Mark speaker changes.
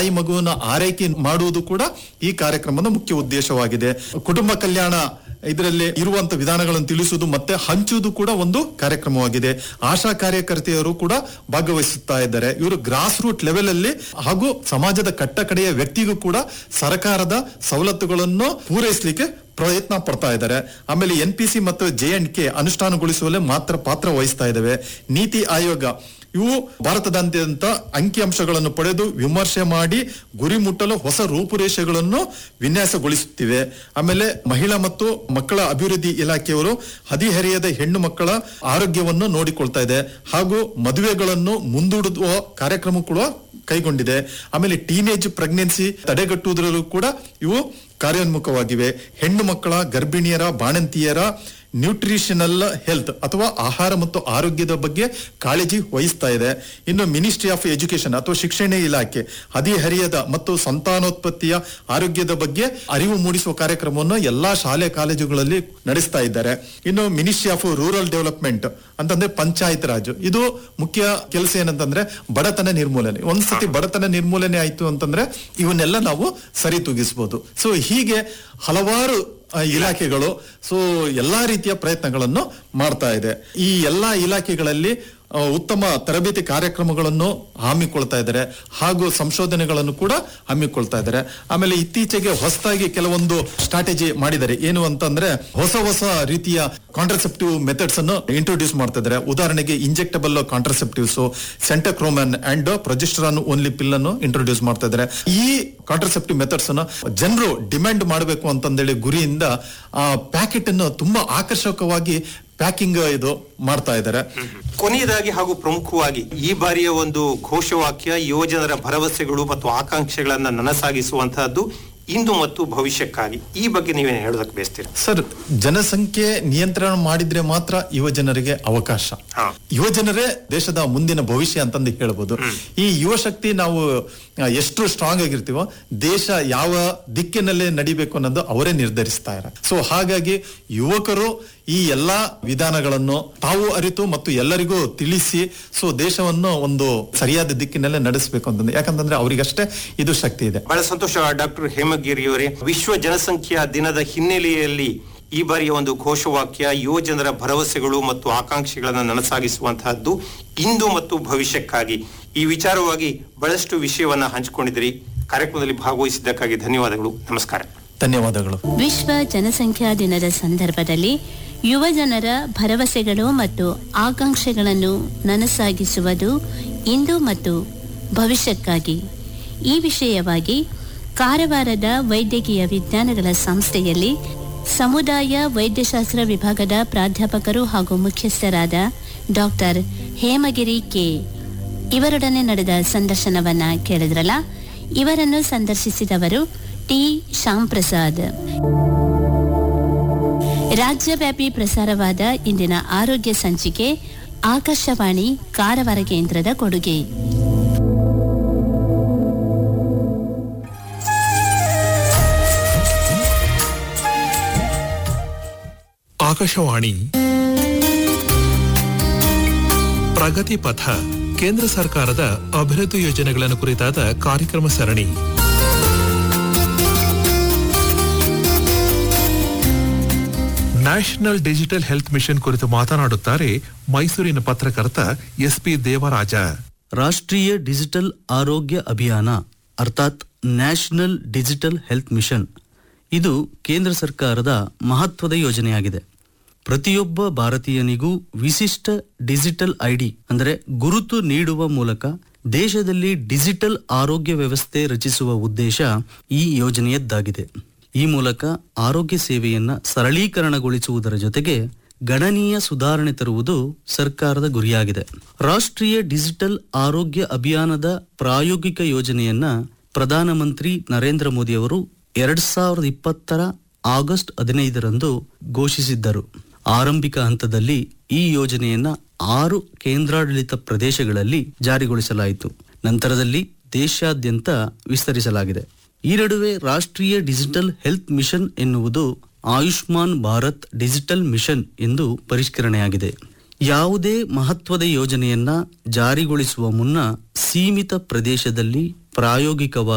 Speaker 1: ತಾಯಿ ಮಗುವಿನ ಆರೈಕೆ ಮಾಡುವುದು ಕೂಡ ಈ ಕಾರ್ಯಕ್ರಮದ ಮುಖ್ಯ ಉದ್ದೇಶವಾಗಿದೆ ಕುಟುಂಬ ಕಲ್ಯಾಣ ಇದರಲ್ಲಿ ಇರುವಂತ ವಿಧಾನಗಳನ್ನು ತಿಳಿಸುವುದು ಮತ್ತೆ ಹಂಚುವುದು ಕೂಡ ಒಂದು ಕಾರ್ಯಕ್ರಮವಾಗಿದೆ ಆಶಾ ಕಾರ್ಯಕರ್ತೆಯರು ಕೂಡ ಭಾಗವಹಿಸುತ್ತಾ ಇದ್ದಾರೆ ಇವರು ಗ್ರಾಸ್ ರೂಟ್ ಲೆವೆಲ್ ಅಲ್ಲಿ ಹಾಗೂ ಸಮಾಜದ ಕಟ್ಟಕಡೆಯ ವ್ಯಕ್ತಿಗೂ ಕೂಡ ಸರ್ಕಾರದ ಸವಲತ್ತುಗಳನ್ನು ಪೂರೈಸಲಿಕ್ಕೆ ಪ್ರಯತ್ನ ಪಡ್ತಾ ಇದ್ದಾರೆ ಆಮೇಲೆ ಎನ್ ಪಿ ಸಿ ಮತ್ತು ಜೆ ಅಂಡ್ ಕೆ ಅನುಷ್ಠಾನಗೊಳಿಸುವಲ್ಲಿ ಮಾತ್ರ ಪಾತ್ರ ವಹಿಸ್ತಾ ಇದ್ದಾವೆ ನೀತಿ ಆಯೋಗ ಇವು ಭಾರತದಾದ್ಯಂತ ಅಂಕಿಅಂಶಗಳನ್ನು ಪಡೆದು ವಿಮರ್ಶೆ ಮಾಡಿ ಗುರಿ ಮುಟ್ಟಲು ಹೊಸ ರೂಪುರೇಷೆಗಳನ್ನು ವಿನ್ಯಾಸಗೊಳಿಸುತ್ತಿವೆ ಆಮೇಲೆ ಮಹಿಳಾ ಮತ್ತು ಮಕ್ಕಳ ಅಭಿವೃದ್ಧಿ ಇಲಾಖೆಯವರು ಹದಿಹರೆಯದ ಹೆಣ್ಣು ಮಕ್ಕಳ ಆರೋಗ್ಯವನ್ನು ನೋಡಿಕೊಳ್ತಾ ಇದೆ ಹಾಗೂ ಮದುವೆಗಳನ್ನು ಮುಂದೂಡುವ ಕಾರ್ಯಕ್ರಮ ಕೂಡ ಕೈಗೊಂಡಿದೆ ಆಮೇಲೆ ಟೀನೇಜ್ ಪ್ರೆಗ್ನೆನ್ಸಿ ತಡೆಗಟ್ಟುವುದರಲ್ಲೂ ಕೂಡ ಇವು ಕಾರ್ಯೋನ್ಮುಖವಾಗಿವೆ ಹೆಣ್ಣು ಮಕ್ಕಳ ಗರ್ಭಿಣಿಯರ ಬಾಣಂತಿಯರ ನ್ಯೂಟ್ರಿಷನಲ್ ಹೆಲ್ತ್ ಅಥವಾ ಆಹಾರ ಮತ್ತು ಆರೋಗ್ಯದ ಬಗ್ಗೆ ಕಾಳಜಿ ವಹಿಸ್ತಾ ಇದೆ ಇನ್ನು ಮಿನಿಸ್ಟ್ರಿ ಆಫ್ ಎಜುಕೇಶನ್ ಅಥವಾ ಶಿಕ್ಷಣ ಇಲಾಖೆ ಹದಿಹರಿಯದ ಮತ್ತು ಸಂತಾನೋತ್ಪತ್ತಿಯ ಆರೋಗ್ಯದ ಬಗ್ಗೆ ಅರಿವು ಮೂಡಿಸುವ ಕಾರ್ಯಕ್ರಮವನ್ನು ಎಲ್ಲಾ ಶಾಲೆ ಕಾಲೇಜುಗಳಲ್ಲಿ ನಡೆಸ್ತಾ ಇದ್ದಾರೆ ಇನ್ನು ಮಿನಿಸ್ಟ್ರಿ ಆಫ್ ರೂರಲ್ ಡೆವಲಪ್ಮೆಂಟ್ ಅಂತಂದ್ರೆ ಪಂಚಾಯತ್ ರಾಜ್ ಇದು ಮುಖ್ಯ ಕೆಲಸ ಏನಂತಂದ್ರೆ ಬಡತನ ನಿರ್ಮೂಲನೆ ಒಂದ್ಸತಿ ಬಡತನ ನಿರ್ಮೂಲನೆ ಆಯ್ತು ಅಂತಂದ್ರೆ ಇವನ್ನೆಲ್ಲ ನಾವು ಸರಿತೂಗಿಸಬಹುದು ಸೊ ಹೀಗೆ ಹಲವಾರು ಆ, ಇಲಾಖೆಗಳು ಸೊ ಎಲ್ಲಾ ರೀತಿಯ ಪ್ರಯತ್ನಗಳನ್ನು ಮಾಡ್ತಾ ಇದೆ ಈ ಎಲ್ಲಾ ಇಲಾಖೆಗಳಲ್ಲಿ ಆ, ಉತ್ತಮ ತರಬೇತಿ ಕಾರ್ಯಕ್ರಮಗಳನ್ನು ಹಮ್ಮಿಕೊಳ್ತಾ ಇದ್ದಾರೆ ಹಾಗೂ ಸಂಶೋಧನೆಗಳನ್ನು ಕೂಡ ಹಮ್ಮಿಕೊಳ್ತಾ ಇದ್ದಾರೆ ಆಮೇಲೆ ಇತ್ತೀಚೆಗೆ ಹೊಸದಾಗಿ ಕೆಲವೊಂದು ಸ್ಟ್ರಾಟಜಿ ಮಾಡಿದ್ದಾರೆ ಏನು ಅಂತಂದ್ರೆ ಹೊಸ ಹೊಸ ರೀತಿಯ ಕಾಂಟ್ರಸೆಪ್ಟಿವ್ ಮೆಥಡ್ಸ್ ಅನ್ನು ಇಂಟ್ರೊಡ್ಯೂಸ್ ಮಾಡ್ತಾ ಇದ್ದಾರೆ ಉದಾಹರಣೆಗೆ injectable contraceptives centchroman and progesterone only pill ಅನ್ನು ಇಂಟ್ರೊಡ್ಯೂಸ್ ಮಾಡ್ತಾ ಇದ್ದಾರೆ ಈ ಕಾಂಟ್ರಸೆಪ್ಟಿವ್ ಮೆಥಡ್ಸ್ ಅನ್ನು ಜನರು ಡಿಮ್ಯಾಂಡ್ ಮಾಡಬೇಕು ಅಂತಂದೇಳಿ ಗುರಿಯಿಂದ ಆ ಪ್ಯಾಕೆಟ್ ಅನ್ನು ತುಂಬಾ ಆಕರ್ಷಕವಾಗಿ ಪ್ಯಾಕಿಂಗ್ ಇದು ಮಾಡ್ತಾ ಇದ್ದಾರೆ
Speaker 2: ಕೊನೆಯದಾಗಿ ಹಾಗೂ ಪ್ರಮುಖವಾಗಿ ಈ ಬಾರಿಯ ಒಂದು ಘೋಷವಾಕ್ಯ ಯುವಜನರ ಭರವಸೆಗಳು ಮತ್ತು ಆಕಾಂಕ್ಷೆಗಳನ್ನ ನನಸಾಗಿಸುವಂತಹದ್ದು ಇಂದು ಮತ್ತು ಭವಿಷ್ಯಕ್ಕಾಗಿ ಈ ಬಗ್ಗೆ ನೀವೇನು ಹೇಳೋದಕ್ಕೆ ಬಯಸ್ತೀರಾ
Speaker 1: ಸರ್ ಜನಸಂಖ್ಯೆ ನಿಯಂತ್ರಣ ಮಾಡಿದ್ರೆ ಮಾತ್ರ ಯುವ ಜನರಿಗೆ ಅವಕಾಶ
Speaker 2: ಹಾ.
Speaker 1: ಯುವ ಜನರೇ ದೇಶದ ಮುಂದಿನ ಭವಿಷ್ಯ ಅಂತಂದು ಹೇಳ್ಬೋದು ಈ ಯುವ ಶಕ್ತಿ ನಾವು ಆ, ಎಷ್ಟು ಸ್ಟ್ರಾಂಗ್ ಆಗಿರ್ತೀವೋ ದೇಶ ಯಾವ ದಿಕ್ಕಿನಲ್ಲಿ ನಡಿಬೇಕು ಅನ್ನೋದು ಅವರೇ ನಿರ್ಧರಿಸ್ತಾರೆ ಸೊ ಹಾಗಾಗಿ ಯುವಕರು ಈ ಎಲ್ಲಾ ವಿಧಾನಗಳನ್ನು ತಾವು ಅರಿತು ಮತ್ತು ಎಲ್ಲರಿಗೂ ತಿಳಿಸಿ ಸೊ ದೇಶವನ್ನು ಒಂದು ಸರಿಯಾದ ದಿಕ್ಕಿನಲ್ಲೇ ನಡೆಸಬೇಕು ಅಂತಂದ್ರೆ ಯಾಕಂತಂದ್ರೆ ಅವರಿಗಷ್ಟೇ ಇದು ಶಕ್ತಿ ಇದೆ
Speaker 2: ಬಹಳ ಸಂತೋಷ ಡಾಕ್ಟರ್ ಹೇಮಗಿರಿಯವರೇ ವಿಶ್ವ ಜನಸಂಖ್ಯಾ ದಿನದ ಹಿನ್ನೆಲೆಯಲ್ಲಿ ಈ ಬಾರಿಯ ಒಂದು ಘೋಷವಾಕ್ಯ ಯುವ ಜನರ ಭರವಸೆಗಳು ಮತ್ತು ಆಕಾಂಕ್ಷೆಗಳನ್ನು ನನಸಾಗಿಸುವಂತಹದ್ದು ಇಂದು ಮತ್ತು ಭವಿಷ್ಯಕ್ಕಾಗಿ ಈ ವಿಚಾರವಾಗಿ ಬಹಳಷ್ಟು ವಿಷಯವನ್ನ ಹಂಚಿಕೊಂಡಿದ್ರಿ ಕಾರ್ಯಕ್ರಮದಲ್ಲಿ ಭಾಗವಹಿಸಿದ್ದಕ್ಕಾಗಿ ಧನ್ಯವಾದಗಳು ನಮಸ್ಕಾರ
Speaker 1: ಧನ್ಯವಾದಗಳು
Speaker 3: ವಿಶ್ವ ಜನಸಂಖ್ಯಾ ದಿನದ ಸಂದರ್ಭದಲ್ಲಿ ಯುವ ಜನರ ಭರವಸೆಗಳು ಮತ್ತು ಆಕಾಂಕ್ಷೆಗಳನ್ನು ನನಸಾಗಿಸುವುದು ಇಂದು ಮತ್ತು ಭವಿಷ್ಯಕ್ಕಾಗಿ ಈ ವಿಷಯವಾಗಿ ಕಾರವಾರದ ವೈದ್ಯಕೀಯ ವಿಜ್ಞಾನಗಳ ಸಂಸ್ಥೆಯಲ್ಲಿ ಸಮುದಾಯ ವೈದ್ಯಶಾಸ್ತ್ರ ವಿಭಾಗದ ಪ್ರಾಧ್ಯಾಪಕರು ಹಾಗೂ ಮುಖ್ಯಸ್ಥರಾದ ಡಾಕ್ಟರ್ ಹೇಮಗಿರಿ ಕೆ ಇವರೊಡನೆ ನಡೆದ ಸಂದರ್ಶನವನ್ನ ಕೇಳಿದ್ರಲ್ಲ ಇವರನ್ನು ಸಂದರ್ಶಿಸಿದವರು ಟಿ ಶ್ಯಾಮ್ ಪ್ರಸಾದ್ ರಾಜ್ಯವ್ಯಾಪಿ ಪ್ರಸಾರವಾದ ಇಂದಿನ ಆರೋಗ್ಯ ಸಂಚಿಕೆ ಆಕಾಶವಾಣಿ ಕಾರವಾರ ಕೇಂದ್ರದ ಕೊಡುಗೆ
Speaker 4: ಆಕಾಶವಾಣಿ ಪ್ರಗತಿ ಪಥ ಕೇಂದ್ರ ಸರ್ಕಾರದ ಅಭಿವೃದ್ಧಿ ಯೋಜನೆಗಳನ್ನು ಕುರಿತಾದ ಕಾರ್ಯಕ್ರಮ ಸರಣಿ ನ್ಯಾಷನಲ್ ಡಿಜಿಟಲ್ ಹೆಲ್ತ್ ಮಿಷನ್ ಕುರಿತು ಮಾತನಾಡುತ್ತಾರೆ ಮೈಸೂರಿನ ಪತ್ರಕರ್ತ ಎಸ್ಪಿ ದೇವರಾಜ
Speaker 5: ರಾಷ್ಟ್ರೀಯ ಡಿಜಿಟಲ್ ಆರೋಗ್ಯ ಅಭಿಯಾನ ಅರ್ಥಾತ್ ನ್ಯಾಷನಲ್ ಡಿಜಿಟಲ್ ಹೆಲ್ತ್ ಮಿಷನ್ ಇದು ಕೇಂದ್ರ ಸರ್ಕಾರದ ಮಹತ್ವದ ಯೋಜನೆಯಾಗಿದೆ ಪ್ರತಿಯೊಬ್ಬ ಭಾರತೀಯನಿಗೂ ವಿಶಿಷ್ಟ ಡಿಜಿಟಲ್ ಐಡಿ ಅಂದರೆ ಗುರುತು ನೀಡುವ ಮೂಲಕ ದೇಶದಲ್ಲಿ ಡಿಜಿಟಲ್ ಆರೋಗ್ಯ ವ್ಯವಸ್ಥೆ ರಚಿಸುವ ಉದ್ದೇಶ ಈ ಯೋಜನೆಯದ್ದಾಗಿದೆ ಈ ಮೂಲಕ ಆರೋಗ್ಯ ಸೇವೆಯನ್ನ ಸರಳೀಕರಣಗೊಳಿಸುವುದರ ಜೊತೆಗೆ ಗಣನೀಯ ಸುಧಾರಣೆ ತರುವುದು ಸರ್ಕಾರದ ಗುರಿಯಾಗಿದೆ ರಾಷ್ಟ್ರೀಯ ಡಿಜಿಟಲ್ ಆರೋಗ್ಯ ಅಭಿಯಾನದ ಪ್ರಾಯೋಗಿಕ ಯೋಜನೆಯನ್ನ ಪ್ರಧಾನಮಂತ್ರಿ ನರೇಂದ್ರ ಮೋದಿ ಅವರು ಎರಡ್ ಸಾವಿರದ ಇಪ್ಪತ್ತರ ಆಗಸ್ಟ್ ಹದಿನೈದರಂದು ಘೋಷಿಸಿದ್ದರು ಆರಂಭಿಕ ಹಂತದಲ್ಲಿ ಈ ಯೋಜನೆಯನ್ನ ಆರು ಕೇಂದ್ರಾಡಳಿತ ಪ್ರದೇಶಗಳಲ್ಲಿ ಜಾರಿಗೊಳಿಸಲಾಯಿತು ನಂತರದಲ್ಲಿ ದೇಶಾದ್ಯಂತ ವಿಸ್ತರಿಸಲಾಗಿದೆ ಈ ನಡುವೆ ರಾಷ್ಟ್ರೀಯ ಡಿಜಿಟಲ್ ಹೆಲ್ತ್ ಮಿಷನ್ ಎನ್ನುವುದು ಆಯುಷ್ಮಾನ್ ಭಾರತ್ ಡಿಜಿಟಲ್ ಮಿಷನ್ ಎಂದು ಪರಿಷ್ಕರಣೆಯಾಗಿದೆ ಯಾವುದೇ ಮಹತ್ವದ ಯೋಜನೆಯನ್ನ ಜಾರಿಗೊಳಿಸುವ ಮುನ್ನ ಸೀಮಿತ ಪ್ರದೇಶದಲ್ಲಿ ಪ್ರಾಯೋಗಿಕವಾಗಿ